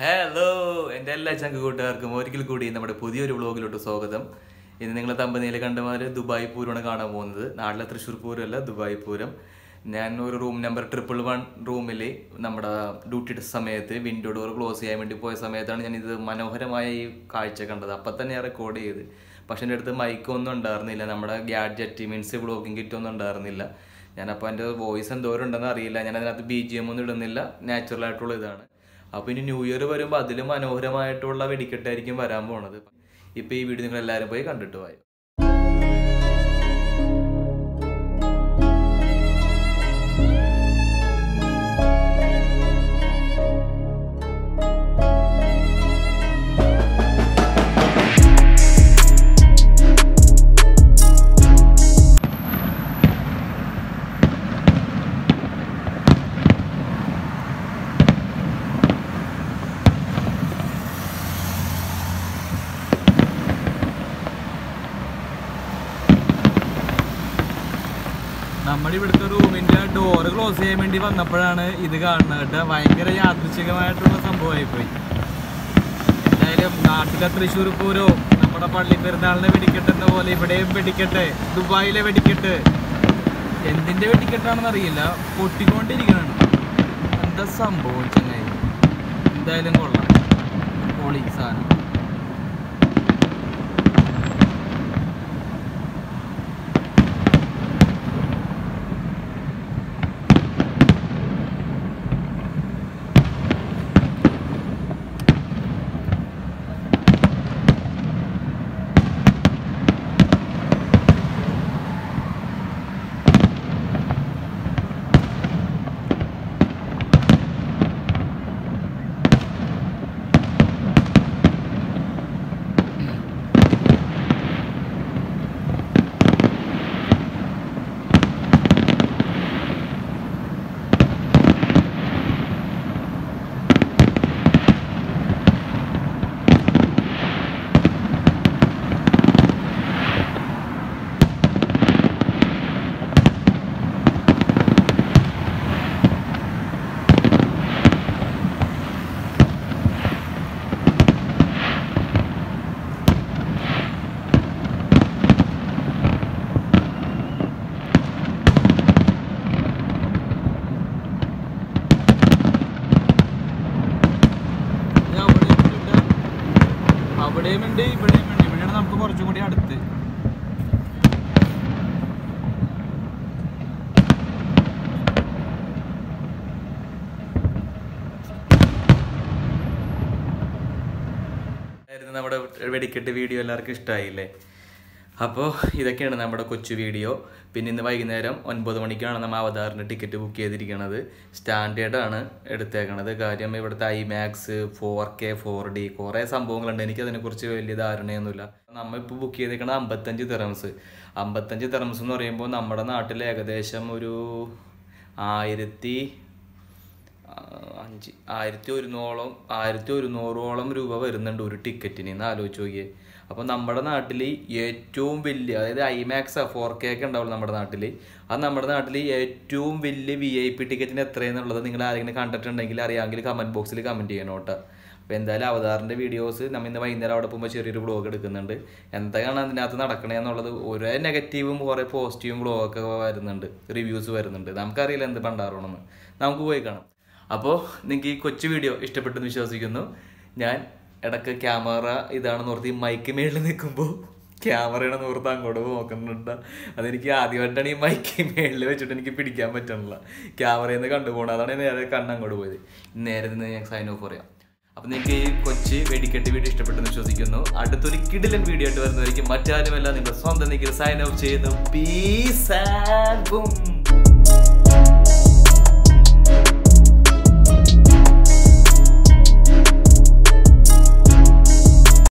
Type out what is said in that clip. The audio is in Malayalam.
ഹലോ എൻ്റെ എല്ലാ ചങ്ക് കൂട്ടുകാർക്കും ഒരിക്കൽ കൂടി നമ്മുടെ പുതിയൊരു വ്ളോഗിലോട്ട് സ്വാഗതം ഇന്ന് നിങ്ങൾ തമ്പനിയിൽ കണ്ടമാര് ദുബായ് പൂരമാണ് കാണാൻ പോകുന്നത് നാട്ടിലെ തൃശ്ശൂർ പൂരമല്ല ദുബായ് പൂരം ഞാൻ ഒരു റൂം നമ്പർ ട്രിപ്പിൾ വൺ റൂമിൽ നമ്മുടെ ഡ്യൂട്ടിയുടെ സമയത്ത് വിൻഡോ ഡോർ ക്ലോസ് ചെയ്യാൻ വേണ്ടി പോയ സമയത്താണ് ഞാൻ ഇത് മനോഹരമായ ഈ കാഴ്ച കണ്ടത് അപ്പം തന്നെ ഞാൻ റെക്കോർഡ് ചെയ്ത് പക്ഷെ എൻ്റെ അടുത്ത് മൈക്കൊന്നും ഉണ്ടായിരുന്നില്ല നമ്മുടെ ഗാഡ്ജറ്റ് മീൻസ് വ്ളോഗിങ് കിറ്റ് ഒന്നും ഉണ്ടായിരുന്നില്ല ഞാനപ്പോൾ എൻ്റെ വോയിസ് എന്തോരം ഉണ്ടെന്ന് അറിയില്ല ഞാൻ അതിനകത്ത് ബി ജി എം ഒന്നും ഇടുന്നില്ല നാച്ചുറൽ ആയിട്ടുള്ള ഇതാണ് അപ്പോൾ ഇനി ന്യൂ ഇയർ വരുമ്പോൾ അതിലും മനോഹരമായിട്ടുള്ള വെടിക്കെട്ടായിരിക്കും വരാൻ പോണത് ഇപ്പോൾ ഈ വീഡിയോ നിങ്ങൾ എല്ലാവരും പോയി കണ്ടിട്ട് പോയി നമ്മുടെ ഇവിടുത്തെ റൂമിന്റെ ഡോറ് ക്ലോസ് ചെയ്യാൻ വേണ്ടി വന്നപ്പോഴാണ് ഇത് കാണുന്നത് കേട്ടോ ഭയങ്കര യാദൃച്ഛികമായിട്ടുള്ള സംഭവമായി പോയി എന്തായാലും നാട്ടിലെ തൃശ്ശൂർ പൂരോ നമ്മുടെ പള്ളി പെരുന്നാളിനെ വെടിക്കെട്ടെന്ന പോലെ ഇവിടെയും വെടിക്കെട്ട് ദുബായിലെ വെടിക്കെട്ട് എന്തിന്റെ വെടിക്കെട്ടാണെന്ന് അറിയില്ല പൊട്ടിക്കൊണ്ടിരിക്കണം എന്താ സംഭവം ചങ്ങായി എന്തായാലും കൊള്ളാം പൊളി സാധനം ഇത് അവിടെയും ഉണ്ട്. അവിടെയും ഉണ്ട് ഇവിടെയും ഉണ്ട് ഇവിടെയാണ് നമുക്ക് കുറച്ചും കൂടി അടുത്ത് ആയിരുന്നു നമ്മുടെ വെടിക്കെട്ട് വീഡിയോ എല്ലാവർക്കും ഇഷ്ടമായില്ലേ അപ്പോൾ ഇതൊക്കെയാണ് നമ്മുടെ കൊച്ചു വീഡിയോ പിന്നെ ഇന്ന് വൈകുന്നേരം ഒൻപത് മണിക്കാണ് നമ്മൾ അവതാറിൻ്റെ ടിക്കറ്റ് ബുക്ക് ചെയ്തിരിക്കുന്നത് സ്റ്റാൻഡേർഡ് ആണ് എടുത്തേക്കണത് കാര്യം ഇവിടുത്തെ IMAX four K four D കുറേ സംഭവങ്ങളുണ്ട് എനിക്ക് അതിനെക്കുറിച്ച് വലിയ ധാരണയൊന്നുമില്ല നമ്മൾ ഇപ്പോൾ ബുക്ക് ചെയ്തേക്കണത് അമ്പത്തഞ്ച് തെറംസ് അമ്പത്തഞ്ച് തെറംസ് എന്ന് പറയുമ്പോൾ നമ്മുടെ നാട്ടിൽ ഏകദേശം ഒരു ആയിരത്തി ആ, അഞ്ച് ആയിരത്തി ഒരുന്നൂറോളം ആയിരത്തി ഒരുന്നൂറോളം രൂപ വരുന്നുണ്ട് ഒരു ടിക്കറ്റിന് എന്ന് ആലോചിച്ച് നോക്കിയേ അപ്പോൾ നമ്മുടെ നാട്ടിൽ ഏറ്റവും വലിയ അതായത് ഐമാക്സ് ഫോർ കെ ഒക്കെ ഉണ്ടാവുള്ളൂ നമ്മുടെ നാട്ടിൽ അത് നമ്മുടെ നാട്ടിൽ ഏറ്റവും വലിയ വി ഐ പി ടിക്കറ്റിന് എത്രയെന്നുള്ളത് നിങ്ങൾ ആരെങ്കിലും കണ്ടിട്ടുണ്ടെങ്കിൽ അറിയാമെങ്കിൽ കമൻറ്റ് ബോക്സിൽ കമൻറ്റ് ചെയ്യണം കേട്ടോ അപ്പോൾ എന്തായാലും അവതാറിൻ്റെ വീഡിയോസ് നമ്മൾ ഇന്ന് വൈകുന്നേരം അവിടെ പോകുമ്പോൾ ചെറിയൊരു വ്ളോഗ് എടുക്കുന്നുണ്ട് എന്തൊക്കെയാണ് അതിനകത്ത് നടക്കണേ എന്നുള്ളത് ഒരേ നെഗറ്റീവും കുറേ പോസിറ്റീവും വ്ളോഗൊക്കെ വരുന്നുണ്ട് റിവ്യൂസ് വരുന്നുണ്ട് നമുക്കറിയില്ല എന്ത് പണ്ടാറണമെന്ന് നമുക്ക് പോയി കാണാം അപ്പോൾ നിങ്ങൾക്ക് ഈ കൊച്ചു വീഡിയോ ഇഷ്ടപ്പെട്ടെന്ന് വിശ്വസിക്കുന്നു ഞാൻ ഇടയ്ക്ക് ക്യാമറ ഇതാണെന്ന് ഓർത്ത് ഈ മൈക്ക് മേളിൽ നിൽക്കുമ്പോൾ ക്യാമറയുടെ നൂർത്ത് അങ്ങോട്ട് നോക്കുന്നുണ്ട് അതെനിക്ക് ആദ്യമായിട്ടാണ് ഈ മൈക്ക് മേളിൽ വെച്ചിട്ട് എനിക്ക് പിടിക്കാൻ പറ്റണില്ല ക്യാമറയിൽ നിന്ന് കണ്ടുപോകണം അതാണ് നേരെ കണ്ണ് അങ്ങോട്ട് പോയത് നേരെ നിന്ന് ഞാൻ സൈൻ ഓഫ് പറയാം അപ്പം നിങ്ങൾക്ക് ഈ കൊച്ച് വെടിക്കെട്ട് വീഡിയോ ഇഷ്ടപ്പെട്ടെന്ന് വിശ്വസിക്കുന്നു അടുത്തൊരു കിടിലൻ വീഡിയോ ആയിട്ട് വരുന്നതായിരിക്കും മറ്റാരുമല്ല നിങ്ങളുടെ സ്വന്തം നിൽക്കുന്ന സൈൻ ഓഫ് ചെയ്യുന്നു പീസ് ആൽബം